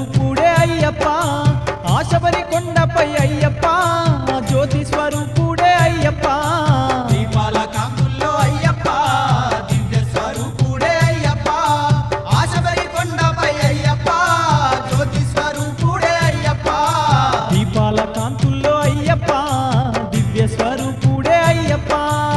స్వరూపుడే అయ్యప్ప ఆశబరి కొండపై అయ్యప్ప జ్యోతి స్వరూపుడే అయ్యప్ప దీపాల కాంతుల్లో అయ్యప్ప దివ్య స్వరూపుడే అయ్యప్ప ఆశబరి కొండపై అయ్యప్ప జ్యోతి స్వరూపుడే అయ్యప్ప దీపాల కాంతుల్లో అయ్యప్ప దివ్య స్వరూపుడే అయ్యప్ప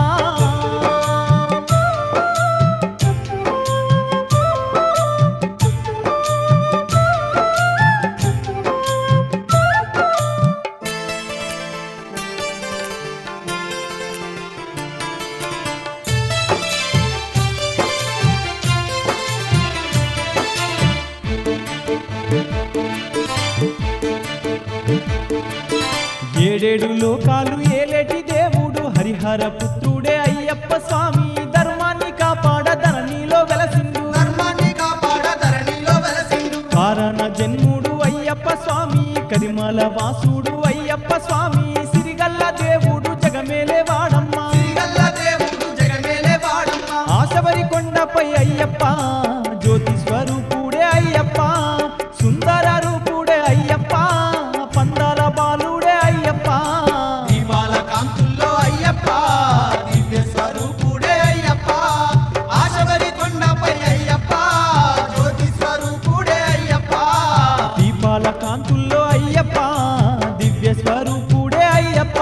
ఏడేడు లోకాలు ఏలేటి దేవుడు హరిహర పుత్రుడే అయ్యప్ప స్వామి ధర్మాన్ని కాపాడ ధరణిలో వెలసిండు ధర్మాన్ని కాపాడ ధరణిలో వెలసిండు కారణ జన్ముడు అయ్యప్ప స్వామి కరిమల వాసుడు అయ్యప్ప స్వామి సిరిగల్ల దేవుడు జగమేలే వాడమ్మ శ్రీగల్ల దేవుడు జగమేలే వాడమ్మ ఆశబరి కొండపై అయ్యప్ప జ్యోతి స్వరూపుడే అయ్యప్ప సుందర రూపుడే అయ్యప్ప పందాల బాలుడే అయ్యప్ప దీపాల కాంతుల్లో అయ్యప్ప దివ్య స్వరూపుడే అయ్యప్ప ఆశబరి కొండపై అయ్యప్ప జ్యోతి స్వరూపుడే అయ్యప్ప దీపాల కాంతుల్లో అయ్యప్ప దివ్య స్వరూపుడే అయ్యప్ప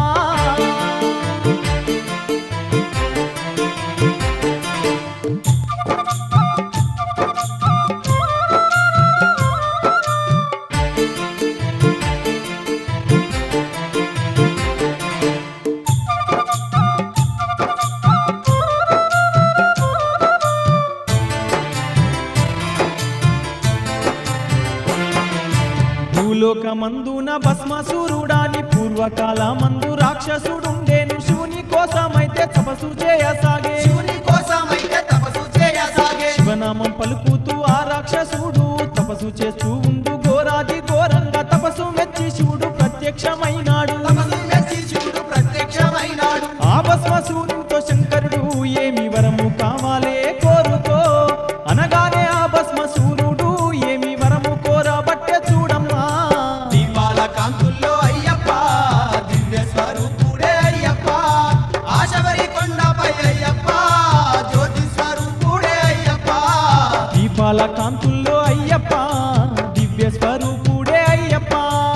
భూలోకమందున భస్మసూరుడాని పూర్వకాల మందు రాక్షసుడుండేను శివుని కోసమైతే తపస్సు చేయసాగే శివుని కోసమైతే తపస్సు చేయసాగే శివనామం పలుకుతూ ఆ రాక్షసుడు తపస్సు చేస్తూ ఉండు ఘోరాది ఘోరంగా తపస్సు మెచ్చి శివుడు ప్రత్యక్షమైనాడు తపస్సు మెచ్చి శివుడు ప్రత్యక్షమైనాడు ఆ భస్మసూరుతో శంకరుడు ఏమి వరము కావాలే కోరుకో అనగానే ఆ భస్మసూరుడు ఏమి వరము కోరబట్టే చూడమ్మా దీపాల కాంతుల్లో అయ్యప్ప దివ్య స్వరూపుడే అయ్యప్ప ఆశబరి కొండపై అయ్యప్ప జ్యోతి స్వరూపుడే అయ్యప్ప దీపాల కాంతుల్లో అయ్యప్ప దివ్య స్వరూపుడే అయ్యప్ప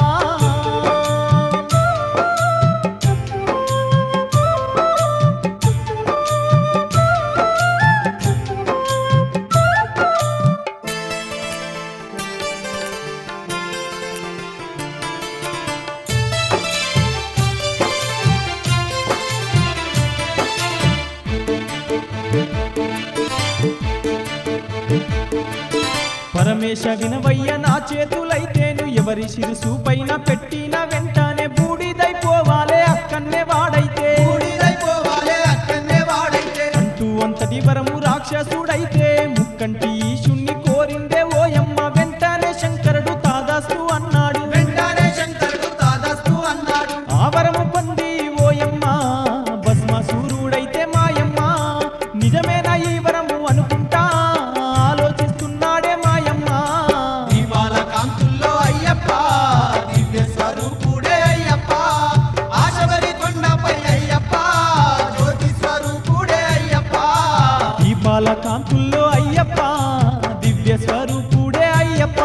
పరమేశ వినవయ్య నా చేతులైతేను ఎవరి శిరుసు పైన పెట్టిన వెంటనే బూడిదైపోవాలే అక్కన్నే వాడైతే బూడిదైపోవాలే అక్కడనే వాడైతే అంటూ అంతటి వరము రాక్షసుడైతే ముక్కంటి ఈశుణ్ణి కోరిందే ఓయమ్మ వెంటనే శంకరుడు తాదాస్తు అన్నాడు వెంటనే శంకరుడు తాదస్తు అన్నాడు ఆ వరము పొంది ఓయమ్మ భస్మసూరుడైతే మాయమ్మ నిజమేనా ఈ వరము అనుకుంటా ఆలోచిస్తున్నాడే మాయమ్మ దీపాల కాంతుల్లో అయ్యప్ప దివ్య స్వరూపుడే అయ్యప్ప ఆశబరి కొండపై అయ్యప్ప జ్యోతి స్వరూపుడే అయ్యప్ప దీపాల కాంతుల్లో అయ్యప్ప దివ్య స్వరూపుడే అయ్యప్ప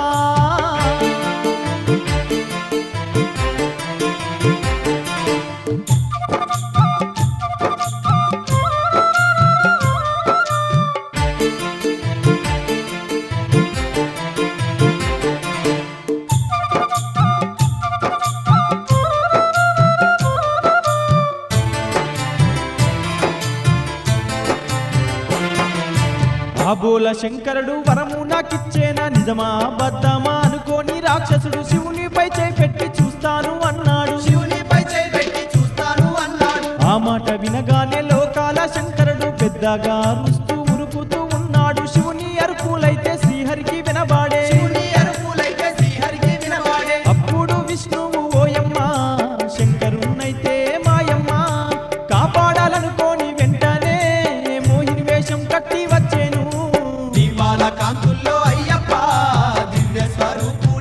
కాబోల శంకరుడు వరము నాకిచ్చేనా నిజమా అబద్ధమా అనుకోని రాక్షసుడు శివునిపై చేపెట్టి చూస్తాను అన్నాడు శివునిపై చేపెట్టి చూస్తాను అన్నాడు ఆ మాట వినగానే లోకాల శంకరుడు పెద్దగా అరుస్తూ ఉరుకుతూ ఉన్నాడు శివుని అరుపులైతే శ్రీహరికి వినబాడే శివుని అరుపులైతే శ్రీహరికి వినవాడే అప్పుడు విష్ణువు ఓయమ్మ శంకరునైతే మాయమ్మ కాపాడాలనుకోని వెంటనే మోహిని వేషం కట్టి వచ్చేను దీపాల కాంతుల్లో అయ్యప్ప దివ్య స్వరూపుడే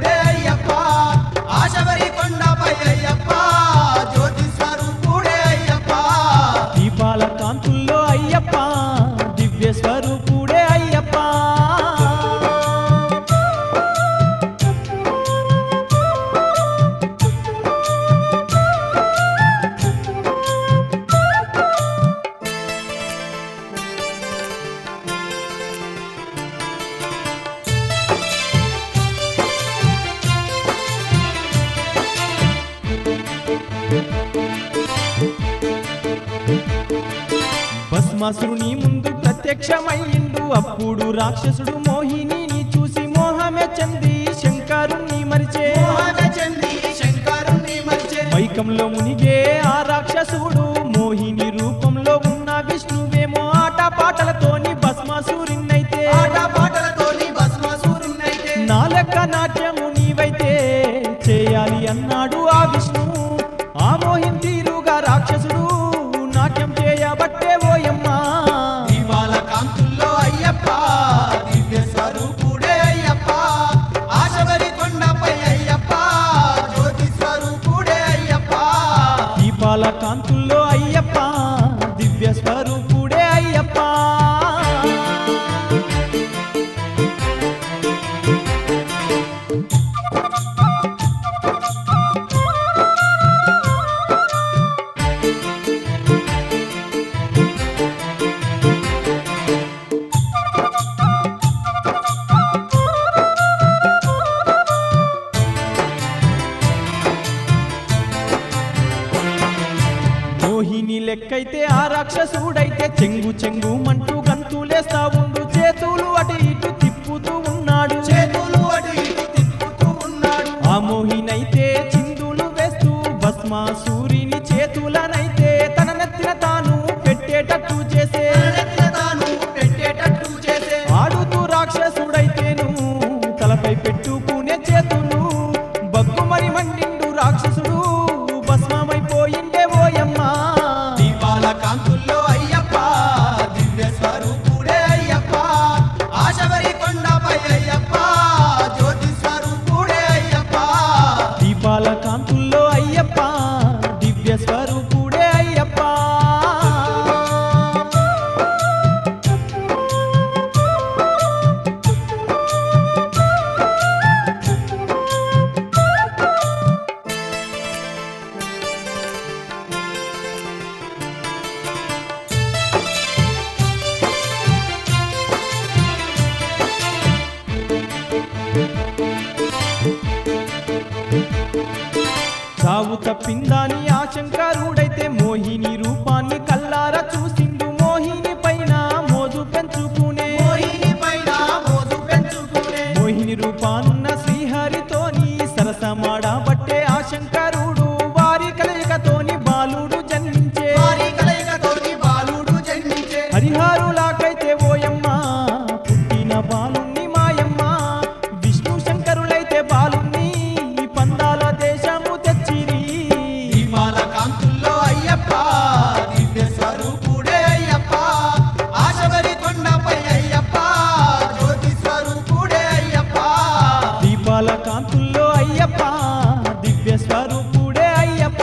భస్మాసురుని ముందు ప్రత్యక్షమయ్యిండు అప్పుడు రాక్షసుడు మోహిని చూసి మోహమే చెంది శంకరుణ్ణి మరిచే మోహన చెంది శంకరుణ్ణి మరిచే మైకంలో మునిగే ఆ రాక్షసుడు మోహిని రూపంలో ఉన్న విష్ణువేమో ఆట పాటలతోని భస్మాసురిన్నైతే ఆట పాటలతోని భస్మాసురుణ్ణైతే నా లెక్క నాట్యము నీవైతే చేయాలి అన్నాడు ఆ విష్ణు ఆ మోహిన్ తీరుగా రాక్షసుడు నాట్యం చేయబట్టే ఓయమ్మా దీపాల కాంతుల్లో అయ్యప్ప దివ్య స్వరూపుడే అయ్యప్ప ఆశబరి కొండపై అయ్యప్ప జ్యోతి స్వరూపుడే అయ్యప్ప దీపాల కాంతుల్లో అయ్యప్ప దివ్య స్వరూపుడే అయ్యప్ప మోహిని లెక్కైతే ఆ రాక్షసుడైతే చెంగు చెంగు మంటూ గంతులేస్తా ఉండు చేతులు అటు ఇటు తిప్పుతూ ఉన్నాడు చేతులు అటు ఇటు తిప్పుతూ ఉన్నాడు ఆ మోహినైతే చిందులు వేస్తూ భస్మాసూరిని చేతులనైతే తన నెత్తిన తాను పెట్టేటట్టు చేసే తలనెత్తిన తాను పెట్టేటట్టు చేసే ఆడుతూ రాక్షసుడైతేను తలపై పెట్టుకునే చేతులు బగ్గుమని మండిండు రాక్షసుడు భస్మమైపోయిండే ఓయమ్మా దీపాల కాంతుల్లో అయ్యప్ప దివ్య స్వరూపుడే అయ్యప్ప ఆశబరి కొండపై అయ్యప్ప జ్యోతి స్వరూపుడే అయ్యప్ప దీపాల కాంతుల్లో అయ్యప్ప దివ్య స్వరూపుడే అయ్యప్ప చావు తప్పిందాని ఆ శంకరుడైతే మోహిని రూపాన్ని కల్లారా చూసిండు మోహిని పైన మోజు పెంచుకునే మోహిని పైన మోజు పెంచుకునే మోహిని రూపాన్న శ్రీహరితోని సరసమాడబట్టే ఆ శంకరుడు వారి కలయికతోని బాలుడు జన్మించే వారి కలయికతోని బాలుడు జన్మించే హరిహారులాకైతే ఓయమ్మ పుట్టిన బాలుణ్ణి మాయమ్మ విష్ణు శంకరులైతే బాలుణ్ణి పందాల దేశము తెచ్చిరి దీపాల కాంతుల్లో అయ్యప్ప దివ్య స్వరూపుడే అయ్యప్ప ఆశబరి కొండపై అయ్యప్ప జ్యోతి స్వరూపుడే అయ్యప్ప దీపాల కాంతుల్లో అయ్యప్ప దివ్య స్వరూపుడే అయ్యప్ప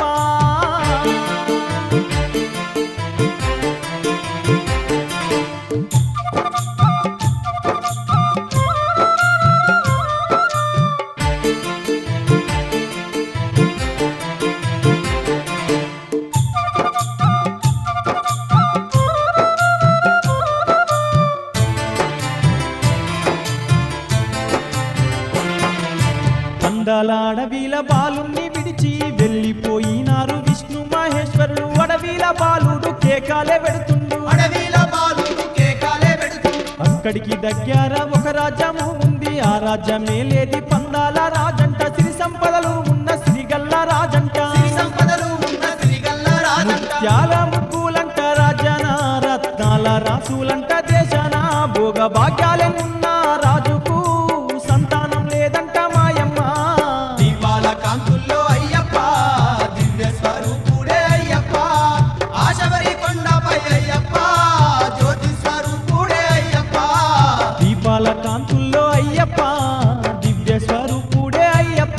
అందాల అడవిల బాలుణ్ణి విడిచి వెళ్ళిపోయినారు విష్ణు మహేశ్వరుడు అడవిల బాలుడు కేకాలే పెడుతుండు అడవిల బాలుడు కేకాలే పెడుతుండు అక్కడికి దగ్గర ఒక రాజ్యము ఉంది ఆ రాజ్యమే లేది పందాల రాజంట సిరి సంపదలు ఉన్న సిరిగల్ల రాజంట సిరి సంపదలు ఉన్న శ్రీగల్ల రాజంట ముత్యాల ముగ్గులంట రాజన రత్నాల రాసులంట దేశన భోగ భాగ్యాలెన్నున్న రాజుకు సంతానం లేదంట మాయమ్మ దీపాల కాంతుల్లో అయ్యప్ప దివ్య స్వరూపుడే అయ్యప్ప ఆశబరి కొండపై అయ్యప్ప జ్యోతి స్వరూపుడే అయ్యప్ప దీపాల కాంతుల్లో అయ్యప్ప దివ్య స్వరూపుడే అయ్యప్ప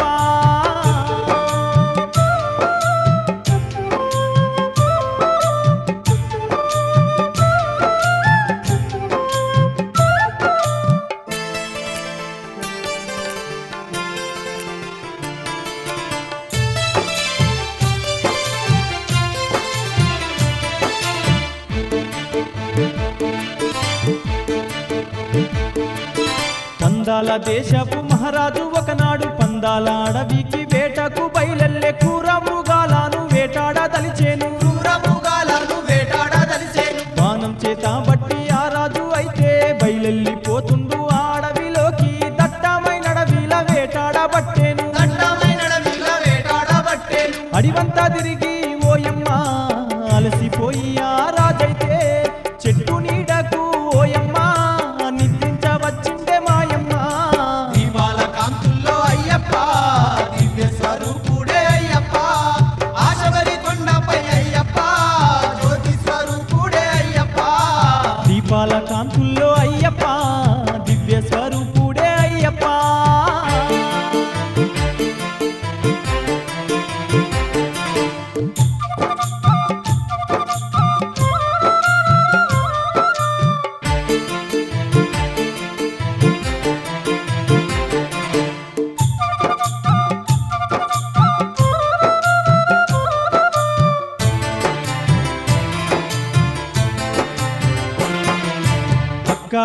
కందాల దేశపు మహారాజు ఒకనాడు పందాల అడవికి వేటకు బయలెల్లే కూర మృగాలను వేటాడదలిచేను క్రూరముగాలను వేటాడదలిసేను బాణం చే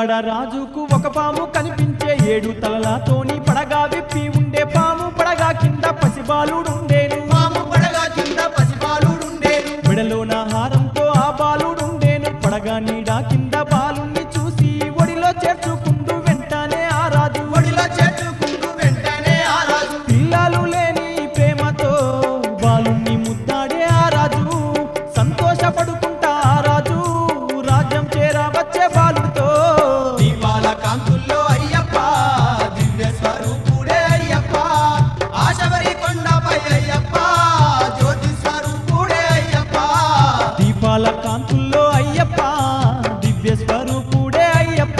కాడ రాజుకు ఒక పాము కనిపించే ఏడు తలలతోని పడగా విప్పి ఉండే పాము పడగా కింద పసిబాలుడుండేను పాము పడగా కింద పసిపాలుడుండేను మెడలోన హారంతో ఆ బాలుడుండేను పడగా నీడా కింద బాలుణ్ణి చూసి ఒడిలో చేర్చుకుంటూ వెంటనే ఆ రాజు ఒడిలో చేర్చుకుంటూ వెంటనే ఆ రాజు పిల్లలు లేని ప్రేమతో బాలుణ్ణి ముద్దాడే ఆ రాజు సంతోషపడుకుంటా ఆ రాజు రాజ్యం చేరవచ్చే బాలుడితో దీపాల కాంతుల్లో అయ్యప్ప దివ్య స్వరూపుడే అయ్యప్ప ఆశబరి కొండపై అయ్యప్ప జ్యోతి స్వరూపుడే అయ్యప్ప దీపాల కాంతుల్లో అయ్యప్ప దివ్య స్వరూపుడే అయ్యప్ప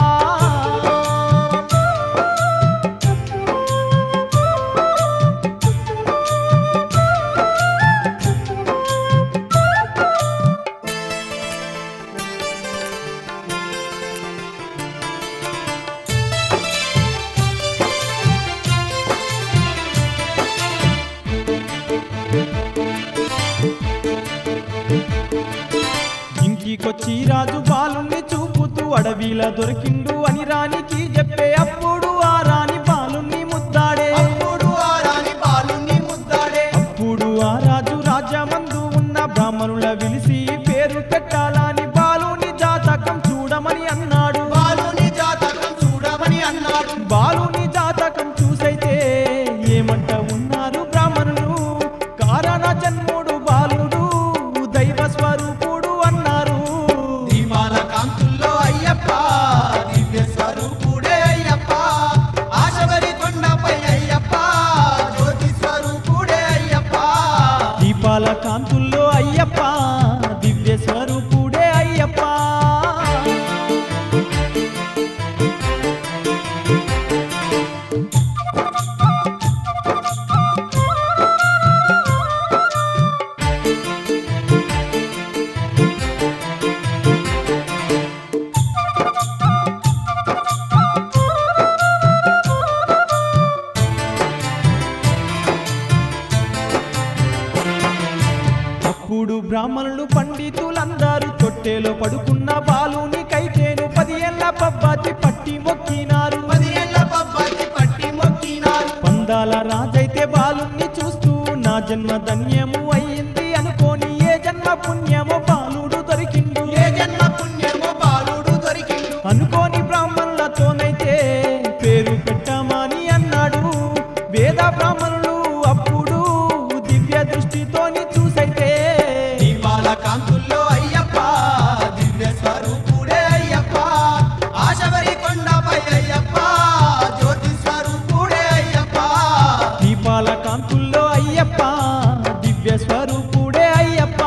ఇంటికొచ్చి రాజు బాలుణ్ణి చూపుతూ అడవిలా దొరికిండు అని రానికి చెప్పే అప్పుడు ఆ రాణి బాలుణ్ణి ముద్దాడే అప్పుడు ఆ రాణి బాలుని ముద్దాడే అప్పుడు ఆ రాజు రాజ్యమందు ఉన్న బ్రాహ్మణుల విలిసి పేరు పెట్టాలని బాలుని జాతకం చూడమని అన్నాడు బాలుని జాతకం చూడమని అన్నాడు బాలుని జాతకం చూసైతే ఏమంట ఉన్నారు బ్రాహ్మణులు కారణ జన్ముడు బాలుడు దైవ స్వరూపుడు అన్నారు దీపాల కాంతుల్లో అయ్యప్ప దివ్య స్వరూపుడే అయ్యప్ప ఆశబరి కొండపై అయ్యప్ప జ్యోతి స్వరూపుడే అయ్యప్ప దీపాల కాంతుల్లో అయ్యప్ప దివ్య స్వరూపుడే అయ్యప్ప అప్పుడు బ్రాహ్మణులు పండితులందరూ తొట్టెలో పడుకున్న బాలుని కైతేను పది ఏళ్ళ పబ్బతి పట్టి మొక్కినారు పది ఏళ్ల పబ్బతి పట్టి మొక్కినారు పందాల రాజైతే బాలుణ్ణి చూస్తూ నా జన్మ ధన్యము అయ్యింది అనుకోని ఏ జన్మ పుణ్యమో బాలుడు దొరికిండు ఏ జన్మ పుణ్యమో బాలుడు దొరికిండు అనుకోని బ్రాహ్మణులతోనైతే పేరు పెట్టమని అన్నాడు వేద బ్రాహ్మణులు అప్పుడు దివ్య దృష్టితోని చూసైతే దీపాల కాంతుల్లో అయ్యప్ప దివ్య స్వరూపుడే అయ్యప్ప ఆశబరి కొండపై అయ్యప్ప జ్యోతి స్వరూపుడే అయ్యప్ప దీపాల కాంతుల్లో అయ్యప్ప దివ్య స్వరూపుడే అయ్యప్ప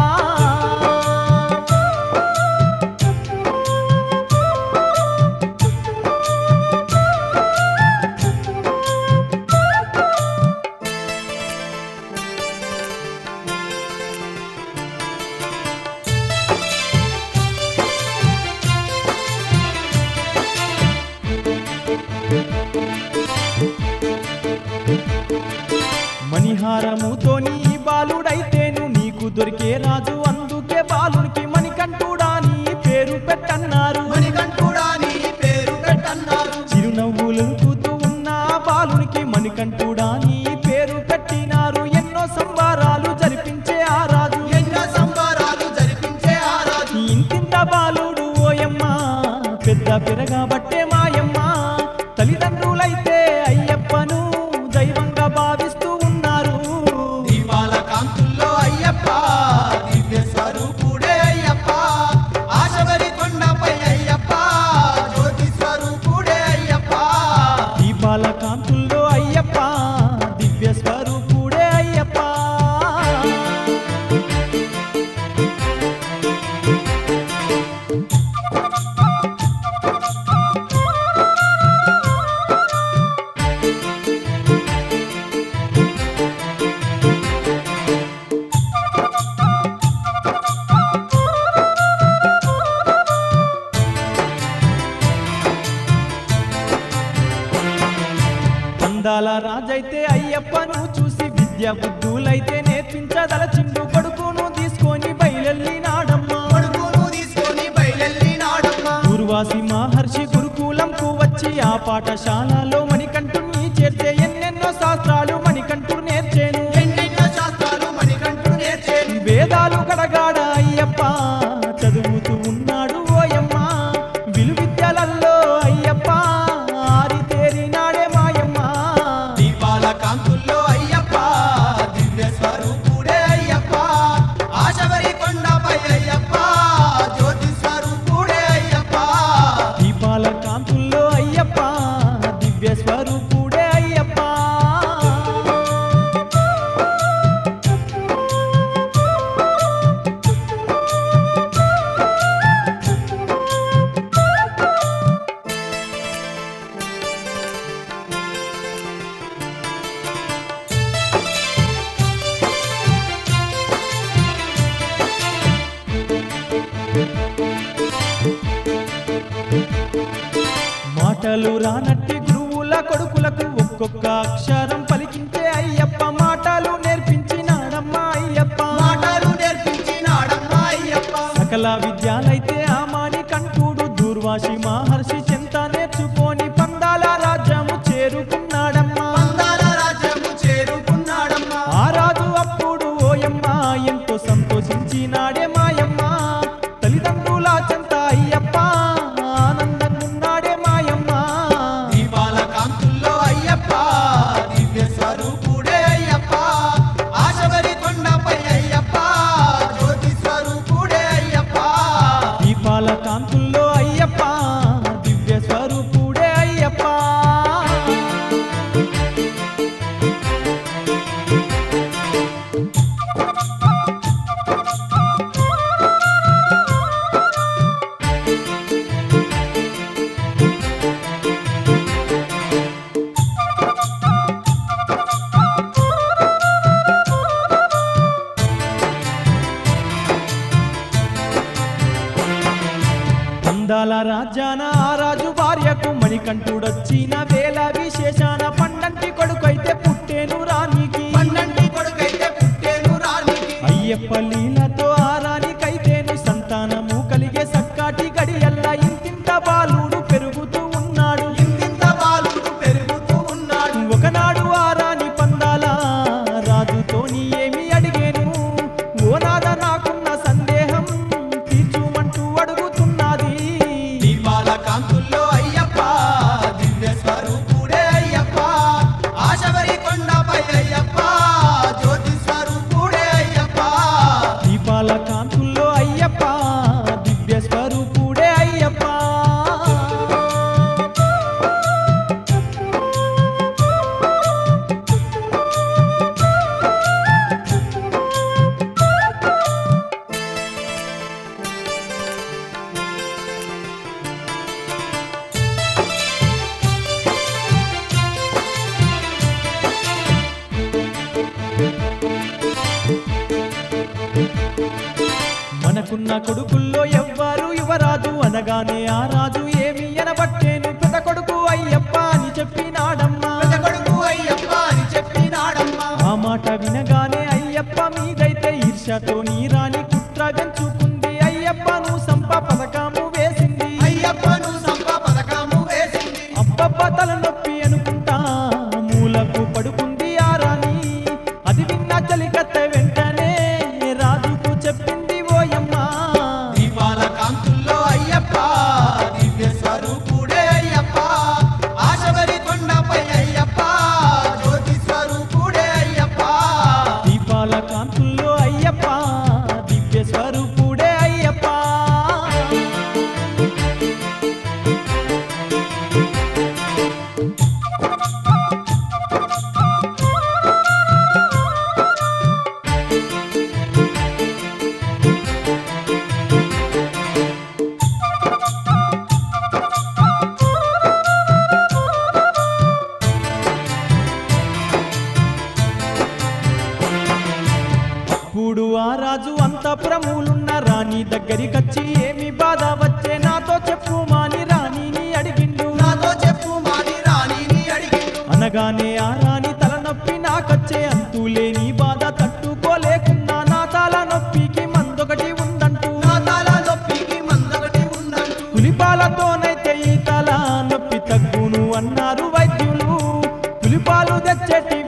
మణిహారముతోని ఈ బాలుడైతేను నీకు దొరికే రాజు అందుకే బాలునికి మణికంఠుడా నీ పేరు పెట్టన్నారు మణికంఠుడా నీ పేరు పెట్టన్నారు చిరునవ్వులు కూతూ ఉన్న ఆ బాలునికి మణికంఠుడా నీ పేరు పెట్టినారు ఎన్నో సంబారాలు జరిపించే ఆ రాజు ఎన్నో సంబరాలు జరిపించే ఆ రాజు ఇంతింత బాలుడు ఓయమ్మ పెద్ద పెరగబట్టే మాయమ్మ తల్లిదండ్రులైతే అయ్యప్పను దైవంగా భావిస్తూ ఉన్నారు దీపాల కాంతుల్లో అయ్యప్ప దివ్య స్వరూపుడే అయ్యప్ప ఆశబరి కొండపై అయ్యప్ప జ్యోతి స్వరూపుడే అయ్యప్ప దీపాల కాంతుల్లో అయ్యప్ప దివ్య స్వరూపుడే అయ్యప్ప అందాల రాజైతే అయ్యప్పను చూసి విద్య బుద్ధులైతే నేర్పించదలచిండు కొడుకును తీసుకొని బయలెళ్ళినాడమ్మా కొడుకును తీసుకొని బయలెళ్ళినాడమ్మ ఊర్వాసి మహా పాఠశాలలో మణికంఠుని చేర్చే ఎన్నెన్నో శాస్త్రాలు మణికంఠుడు నేర్చేను ఎన్నెన్నో శాస్త్రాలు మణికంఠుడు నేర్చేను వేదాలు కడగాడ అయ్యప్ప చదువుతూ ఉన్నాడు ఓయమ్మ విలువిద్యలల్లో అయ్యప్ప ఆరితేరినాడే మాయమ్మ దీపాల కాంతుల్లో అయ్యప్ప దివ్య స్వరూపుడే అయ్యప్ప ఆశవరి కొండపై అయ్యప్ప జ్యోతి స్వరూపుడే అయ్యప్ప దీపాల కాంతుల్లో అయ్యప్ప దివ్య స్వరూపుడే అయ్యప్ప మాటలు రానట్టి గురువుల కొడుకులకు ఒక్కొక్క అక్షరం పలికించే అయ్యప్ప మాటలు నేర్పించినాడమ్మ అయ్యప్ప మాటలు నేర్పించినాడమ్మ అయ్యప్ప సకల విద్యాలైతే ఆ మాని కంఠుడు దూర్వాసి మహర్షి చెంత నేర్చుకొని పందాల రాజ్యము చేరుకున్నాడమ్మా అందాల రాజ్యము చేరుకున్నాడమ్మ ఆ రాజు అప్పుడు ఓయమ్మ ఎంతో సంతోషించినాడే మాయమ్మ తల్లిదండ్రుల చెంత అయ్యప్ప ఆనందంగున్నాడే మాయమ్మ దీపాల కాంతుల్లో అయ్యప్ప దివ్య స్వరూపుడే అయ్యప్ప ఆశవరి కొండపై అయ్యప్ప జ్యోతి స్వరూపుడే అయ్యప్ప దీపాల కాంతుల్లో అయ్యప్ప దివ్య స్వరూపుడే అయ్యప్ప అందాల రాజ్యాన ఆ రాజు భార్యకు మణికంఠుడొచ్చిన వేళ విశేషాన పండంటి కొడుకైతే పుట్టేను రానికి పన్నంటి కొడుకైతే పుట్టేను రానికి అయ్యప్ప లీలతో ఆ రానికైతేను సంతానము కలిగే సక్కాటి గడియల్లా ఇంతింత బాలుడు పెరుగుతూ ఉన్నాడు ఇంతింత బాలుడు పెరుగుతూ ఉన్నాడు ఒకనాడు ఆ రాణి పందాల రాజుతోని ఏమి అడిగేను ఓ నాద నాకున్న సందేహం తీర్చుమంటూ అడుగుతున్నది దీపాల కాంతుల్లో అయ్యప్ప దివ్య స్వరూపుడే అయ్యప్ప ఆశవరి కొండపై అయ్యప్ప జ్యోతి స్వరూపుడే అయ్యప్ప దీపాల కాంతుల్లో అయ్యప్ప దివ్య స్వరూపుడే అయ్యప్ప మనకున్న కొడుకుల్లో ఎవ్వరు యువరాజు అనగానే ఆ రాజు ఏమి ఎనబట్టేను పెద్ద కొడుకు అయ్యప్ప అని చెప్పినాడమ్మా పెద్ద కొడుకు అయ్యప్ప అని చెప్పినాడమ్మ ఆ మాట వినగానే అయ్యప్ప మీదైతే ఈర్షతో నీ రాణి కుట్ర పెంచుకుంది అయ్యప్పను సంప పథకము వేసింది అయ్యప్పను సంప పథకము వేసింది అబ్బబ్బ తలనొప్పి అనుకుంటా మూలకు పడుకుంది ఆ రాణి అది విన్న చలికత్త వెంటనే రాజుకు చెప్పింది ఓయమ్మ దీపాల కాంతుల్లో అయ్యప్ప దివ్య స్వరూపుడే అయ్యప్ప ఆశవరి కొండపై అయ్యప్ప జ్యోతి స్వరూపుడే అయ్యప్ప దీపాల కాంతుల్లో అయ్యప్ప దివ్య స్వరూపుడే అయ్యప్ప అప్పుడు ఆ రాజు అంత ప్రములున్న రాణి దగ్గరికచ్చి ఏమి బాధ వచ్చే నాతో చెప్పు మాని రాణిని అడిగిండు నాతో చెప్పు మాని రాణిని అడిగిండు అనగానే ఆ రాణి తలనొప్పి నాకొచ్చే అంతులేని బాధ తట్టుకోలేకున్నా నా తల నొప్పికి మందొకటి ఉందంటూ నా తల నొప్పికి మందొకటి ఉందంటూ పులిపాలతోనైతే ఈ తల నొప్పి తగ్గును తెచ్చెట్టి